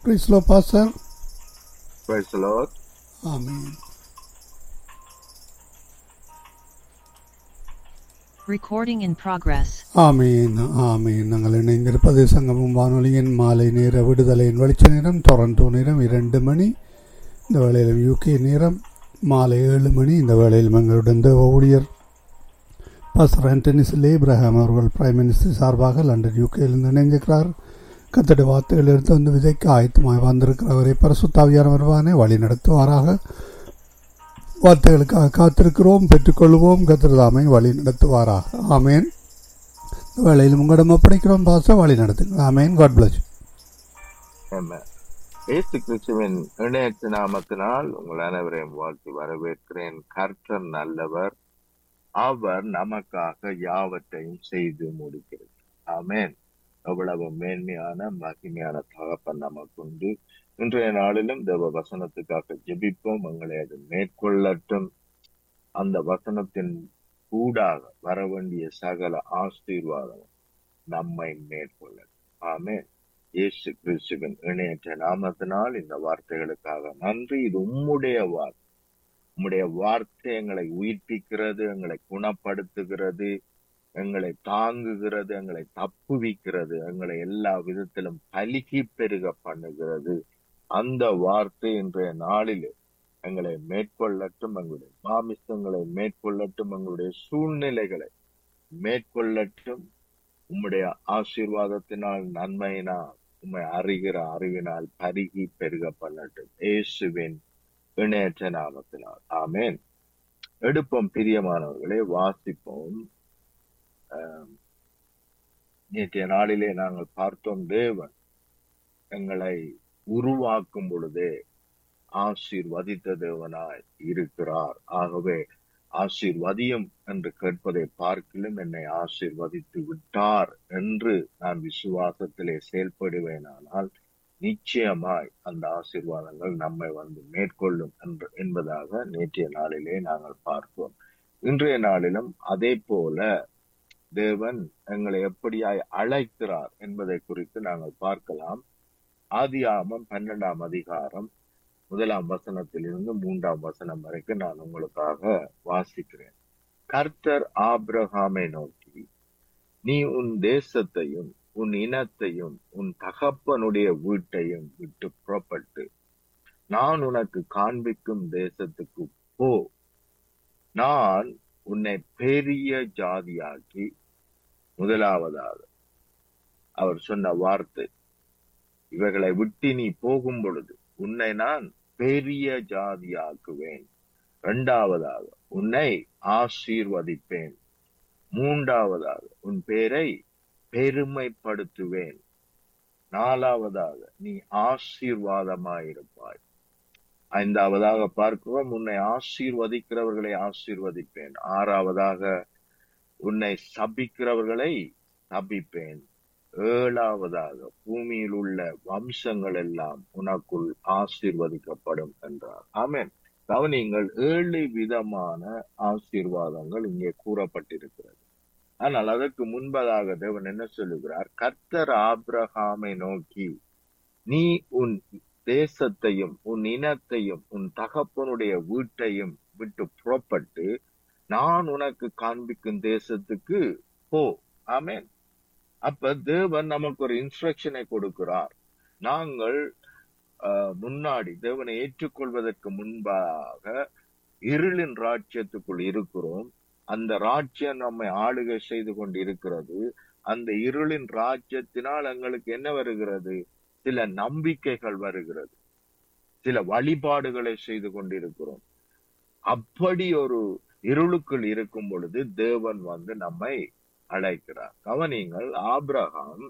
Praise the Lord, Pastor. Praise the Lord. Amen. Recording in progress. ஆமீன் ஆமீன் நாங்கள் இணைந்திருப்பது சங்கமம் வானொலியின் மாலை நேர விடுதலையின் வெளிச்ச நேரம் டொரண்டோ நேரம் இரண்டு மணி இந்த வேளையிலும் யூகே நேரம் மாலை ஏழு மணி இந்த வேளையிலும் எங்களுடன் தேவ ஊழியர் பாஸ்டர் ஆண்டனி சிலே இப்ராஹிம் அவர்கள் பிரைம் மினிஸ்டர் சார்பாக லண்டன் யூகேயிலிருந்து இணைந்திருக்கிறார் கத்தடி வார்த்தைகள் எடுத்து வந்து விதைக்க ஆயத்தமாய் வந்திருக்கிறவரை பரிசுத்தாவியான வருவானே வழி நடத்துவாராக வார்த்தைகளுக்காக காத்திருக்கிறோம் பெற்றுக்கொள்வோம் கத்திரதாமை வழி நடத்துவாராக ஆமேன் இந்த வேளையில் உங்களிடம் ஒப்படைக்கிறோம் பாச வழி நடத்துங்க ஆமேன் காட் பிளஸ் Amen. இயேசு கிறிஸ்துவின் இணையற்ற நாமத்தினால் உங்கள் அனைவரையும் வாழ்த்தி வரவேற்கிறேன் கர்த்தர் நல்லவர் அவர் நமக்காக யாவற்றையும் செய்து முடிக்கிறது ஆமென் எவ்வளவு மேன்மையான மகிமையான தகப்பன் நமக்குண்டு இன்றைய நாளிலும் தேவ வசனத்துக்காக ஜெபிப்போம் எங்களை அது மேற்கொள்ளட்டும் அந்த வசனத்தின் கூடாக வர வேண்டிய சகல ஆசீர்வாதம் நம்மை மேற்கொள்ளட்டும் ஆமென் இயேசு கிறிஸ்துவின் இணையற்ற நாமத்தினால் இந்த வார்த்தைகளுக்காக நன்றி இது உம்முடைய வார்த்தை உம்முடைய வார்த்தை எங்களை உயிர்ப்பிக்கிறது எங்களை குணப்படுத்துகிறது எங்களை தாங்குகிறது எங்களை தப்புவிக்கிறது எங்களை எல்லா விதத்திலும் பலுகி பெருக பண்ணுகிறது அந்த வார்த்தை இன்றைய நாளிலே எங்களை மேற்கொள்ளட்டும் எங்களுடைய மாமிசங்களை மேற்கொள்ளட்டும் எங்களுடைய சூழ்நிலைகளை மேற்கொள்ளட்டும் உம்முடைய ஆசீர்வாதத்தினால் நன்மையினால் உம்மை அறிகிற அறிவினால் பருகி பெருக பண்ணட்டும் இயேசுவின் இணையற்ற நாமத்தினால் ஆமென் எடுப்போம் பிரியமானவர்களே வாசிப்போம் ஆம், நேற்றைய நாளிலே நாங்கள் பார்த்தோம் தேவன் எங்களை உருவாக்கும் பொழுதே ஆசீர்வதித்த தேவனாய் இருக்கிறார் ஆகவே ஆசீர்வதியும் என்று கேட்பதை பார்க்கிலும் என்னை ஆசீர்வதித்து விட்டார் என்று நான் விசுவாசத்திலே செயல்படுவேனானால் நிச்சயமாய் அந்த ஆசீர்வாதங்கள் நம்மை வந்து மேற்கொள்ளும் என்று என்பதாக நேற்றைய நாளிலே நாங்கள் பார்ப்போம் இன்றைய நாளிலும் அதே போல தேவன் எங்களை எப்படியாய் அழைக்கிறார் என்பதை குறித்து நாங்கள் பார்க்கலாம் ஆதியாமம் பன்னெண்டாம் அதிகாரம் முதலாம் வசனத்திலிருந்து மூன்றாம் வசனம் வரைக்கும் நான் உங்களுக்காக வாசிக்கிறேன் கர்த்தர் ஆபிரகாமை நோக்கி நீ உன் தேசத்தையும் உன் இனத்தையும் உன் தகப்பனுடைய வீட்டையும் விட்டு புறப்பட்டு நான் உனக்கு காண்பிக்கும் தேசத்துக்கு போ நான் உன்னை பெரிய ஜாதியாக்கி முதலாவதாக அவர் சொன்ன வார்த்தை இவைகளை விட்டு நீ போகும் பொழுது உன்னை நான் பெரிய ஜாதியாக்குவேன் இரண்டாவதாக உன்னை ஆசீர்வதிப்பேன் மூன்றாவதாக உன் பேரை பெருமைப்படுத்துவேன் நாலாவதாக நீ ஆசீர்வாதமாயிருப்பாய் ஐந்தாவதாக பார்க்கிறோம் உன்னை ஆசீர்வதிக்கிறவர்களை ஆசீர்வதிப்பேன் ஆறாவதாக உன்னை சபிக்கிறவர்களை சபிப்பேன் ஏழாவதாக பூமியில் உள்ள வம்சங்கள் எல்லாம் உனக்குள் ஆசீர்வதிக்கப்படும் என்றார் ஆமென் கவனிங்கள் ஏழு விதமான ஆசீர்வாதங்கள் இங்கே கூறப்பட்டிருக்கிறது ஆனால் அதற்கு முன்பதாக தேவன் என்ன சொல்லுகிறார் கர்த்தர் ஆபிரகாமை நோக்கி நீ உன் தேசத்தையும் உன் இனத்தையும் உன் தகப்பனுடைய வீட்டையும் விட்டு புறப்பட்டு நான் உனக்கு காண்பிக்கும் தேசத்துக்கு போ ஆமென் அப்ப தேவன் நமக்கு ஒரு இன்ஸ்ட்ரக்ஷனை கொடுக்கிறார் நாங்கள் ஆஹ், முன்னாடி தேவனை ஏற்றுக்கொள்வதற்கு முன்பாக இருளின் ராஜ்யத்துக்குள் இருக்கிறோம் அந்த ராஜ்யம் நம்மை ஆளுகை செய்து கொண்டு இருக்கிறது அந்த இருளின் ராஜ்யத்தினால் எங்களுக்கு என்ன வருகிறது சில நம்பிக்கைகள் வருகிறது சில வழிபாடுகளை செய்து கொண்டிருக்கிறோம் அப்படி ஒரு இருளுக்குள் இருக்கும் பொழுது தேவன் வந்து நம்மை அழைக்கிறார் கவனிங்கள் ஆபிரகாம்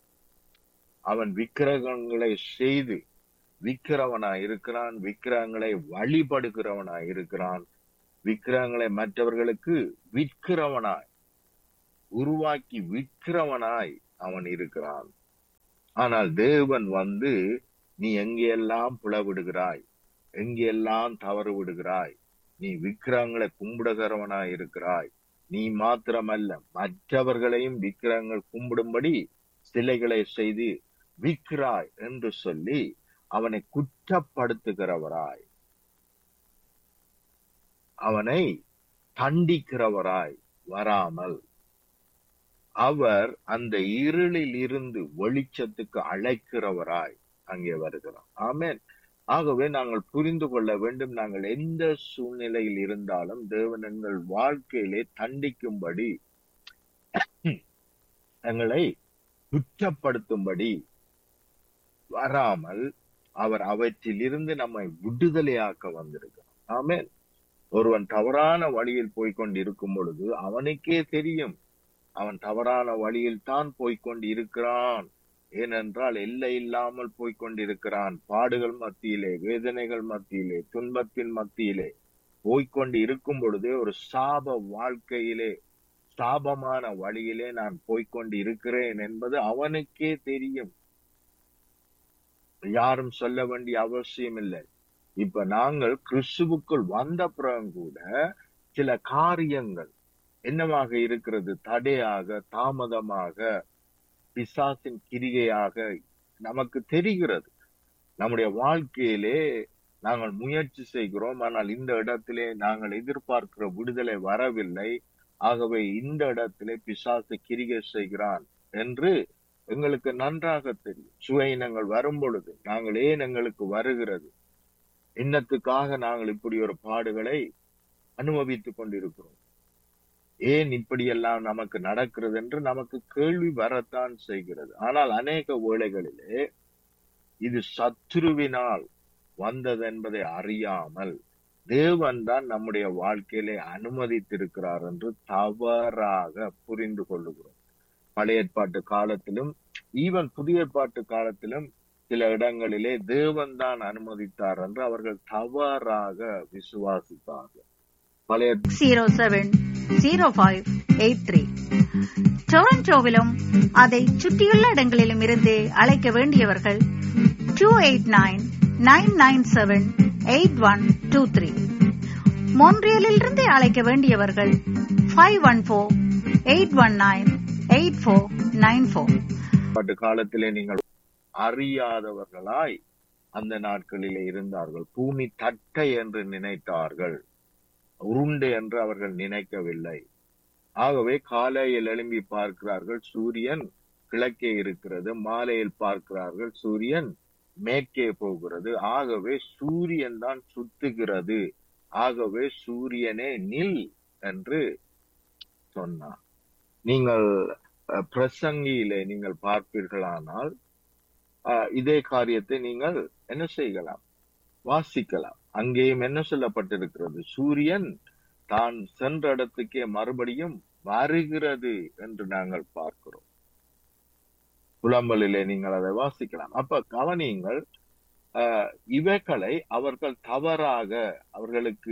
அவன் விக்கிரகங்களை செய்து விக்கிரவனாய் இருக்கிறான் விக்கிரகங்களை வழிபடுகிறவனாய் இருக்கிறான் விக்கிரகங்களை மற்றவர்களுக்கு விற்கிறவனாய் உருவாக்கி விற்கிறவனாய் அவன் இருக்கிறான் ஆனால் தேவன் வந்து நீ எங்கெல்லாம் புலவிடுகிறாய் எங்கெல்லாம் தவறு விடுகிறாய் நீ விக்கிரகங்களை கும்பிடுகிறவனாய் இருக்கிறாய் நீ மாத்திரமல்ல மற்றவர்களையும் விக்கிரகங்கள் கும்பிடும்படி சிலைகளை செய்து விக்கிறாய் என்று சொல்லி அவனை குற்றப்படுத்துகிறவராய் அவனை தண்டிக்கிறவராய் வராமல் அவர் அந்த இருளில் இருந்து வெளிச்சத்துக்கு அழைக்கிறவராய் அங்கே வருகிறார் ஆமென் ஆகவே நாங்கள் புரிந்து கொள்ள வேண்டும் நாங்கள் எந்த சூழ்நிலையில் இருந்தாலும் தேவன் எங்கள் வாழ்க்கையிலே தண்டிக்கும்படி எங்களை குற்றப்படுத்தும்படி வராமல் அவர் அவற்றிலிருந்து நம்மை விடுதலையாக்க வந்திருக்கிறார் ஆமென் ஒருவன் தவறான வழியில் போய்க்கொண்டிருக்கும் பொழுது அவனுக்கே தெரியும் அவன் தவறான வழியில் தான் போய்க்கொண்டு இருக்கிறான் ஏனென்றால் எல்லை இல்லாமல் போய்க்கொண்டிருக்கிறான் பாடுகள் மத்தியிலே வேதனைகள் மத்தியிலே துன்பத்தின் மத்தியிலே போய்க்கொண்டு இருக்கும் பொழுதே ஒரு சாப வாழ்க்கையிலே சாபமான வழியிலே நான் போய்க்கொண்டு இருக்கிறேன் என்பது அவனுக்கே தெரியும் யாரும் சொல்ல வேண்டிய அவசியம் இல்லை இப்ப நாங்கள் கிறிஸ்துவுக்குள் வந்த பிறகு கூட சில காரியங்கள் என்னவாக இருக்கிறது தடையாக தாமதமாக பிசாசின் கிரிகையாக நமக்கு தெரிகிறது நம்முடைய வாழ்க்கையிலே நாங்கள் முயற்சி செய்கிறோம் ஆனால் இந்த இடத்திலே நாங்கள் எதிர்பார்க்கிற விடுதலை வரவில்லை ஆகவே இந்த இடத்திலே பிசாசு கிரிகை செய்கிறான் என்று எங்களுக்கு நன்றாக தெரியும் சுவையினங்கள் வரும் பொழுது நாங்கள் ஏன் எங்களுக்கு வருகிறது இன்னத்துக்காக நாங்கள் இப்படி ஒரு பாடுகளை அனுபவித்துக் கொண்டிருக்கிறோம் ஏன் இப்படியெல்லாம் நமக்கு நடக்கிறது என்று நமக்கு கேள்வி வரத்தான் செய்கிறது ஆனால் அநேக வேளைகளிலே இது சத்ருவினால் வந்தது என்பதை அறியாமல் தேவன் தான் நம்முடைய வாழ்க்கையிலே அனுமதித்திருக்கிறார் என்று தவறாக புரிந்து கொள்ளுகிறோம் பழைய ஏற்பாட்டு காலத்திலும் ஈவன் புதிய ஏற்பாட்டு காலத்திலும் சில இடங்களிலே தேவன் தான் அனுமதித்தார் என்று அவர்கள் தவறாக விசுவாசித்தார்கள் பழைய zero seven zero five eight three டொரண்டோவிலும் அதை சுற்றியுள்ள இடங்களிலும் இருந்து அழைக்க வேண்டியவர்கள் two eight nine nine nine seven eight one two three மோன்ட்ரியலிலிருந்து அழைக்க வேண்டியவர்கள் five one four eight one nine eight four nine four ஏற்பாட்டு காலத்திலே நீங்கள் அறியாதவர்களாய் அந்த நாட்களிலே இருந்தார்கள் பூமி தட்டை என்று நினைத்தார்கள் உருண்டை என்று அவர்கள் நினைக்கவில்லை ஆகவே காலையில் எழும்பி பார்க்கிறார்கள் சூரியன் கிழக்கே இருக்கிறது மாலையில் பார்க்கிறார்கள் சூரியன் மேற்கே போகிறது ஆகவே சூரியன் தான் சுத்துகிறது ஆகவே சூரியனே நில் என்று சொன்னார் நீங்கள் அஹ், பிரசங்கியிலே நீங்கள் பார்ப்பீர்களானால் அஹ், இதே காரியத்தை நீங்கள் என்ன செய்யலாம் வாசிக்கலாம் அங்கேயும் என்ன சொல்லப்பட்டிருக்கிறது சூரியன் தான் சென்ற இடத்துக்கே மறுபடியும் வருகிறது என்று நாங்கள் பார்க்கிறோம் புலம்பலிலே நீங்கள் அதை வாசிக்கலாம் அப்ப கவனியுங்கள் அஹ், இவைகளை அவர்கள் தவறாக அவர்களுக்கு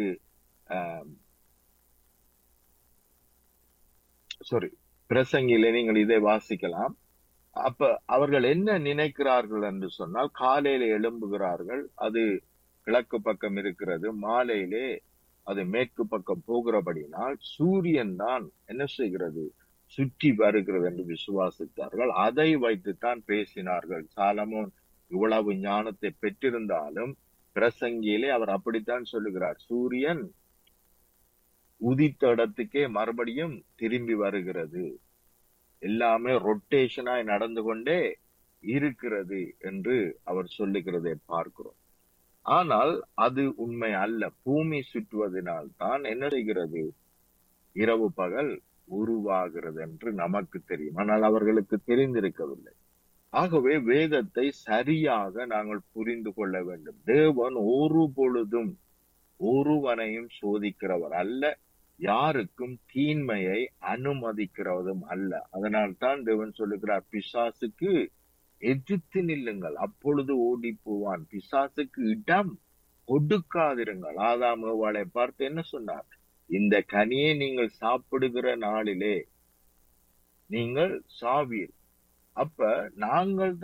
சாரி பிரசங்கிலே நீங்கள் இதை வாசிக்கலாம் அப்ப அவர்கள் என்ன நினைக்கிறார்கள் என்று சொன்னால் காலையில எழும்புகிறார்கள் அது கிழக்கு பக்கம் இருக்கிறது மாலையிலே அது மேற்கு பக்கம் போகிறபடினால் சூரியன் தான் என்ன செய்கிறது சுற்றி வருகிறது என்று விசுவாசித்தார்கள் அதை வைத்துத்தான் பேசினார்கள் சாலமோன் இவ்வளவு ஞானத்தை பெற்றிருந்தாலும் பிரசங்கியிலே அவர் அப்படித்தான் சொல்லுகிறார் சூரியன் உதித்த இடத்துக்கே மறுபடியும் திரும்பி வருகிறது எல்லாமே ரொட்டேஷனாய் நடந்து கொண்டே இருக்கிறது என்று அவர் சொல்லுகிறதை பார்க்கிறோம் ஆனால் அது உண்மை அல்ல பூமி சுற்றுவதனால் தான் என்ன செய்கிறது இரவு பகல் உருவாகிறது என்று நமக்கு தெரியும் ஆனால் அவர்களுக்கு தெரிந்திருக்கவில்லை ஆகவே வேதத்தை சரியாக நாங்கள் புரிந்து கொள்ள வேண்டும் தேவன் ஒரு பொழுதும் ஒருவனையும் சோதிக்கிறவர் அல்ல யாருக்கும் தீன்மையை அனுமதிக்கிறதும் அல்ல அதனால் தான் தேவன் சொல்லுகிறார் பிசாசுக்கு எதிர்த்து நில்லுங்கள் அப்பொழுது ஓடி போவான் பிசாசுக்கு இடம் கொடுக்காதிருங்கள் ஆதாம் ஏவாளை பார்த்து என்ன சொன்னார் இந்த கனியை நீங்கள் சாப்பிடுகிற நாளிலே நீங்கள் சாவீர் அப்ப நாங்கள்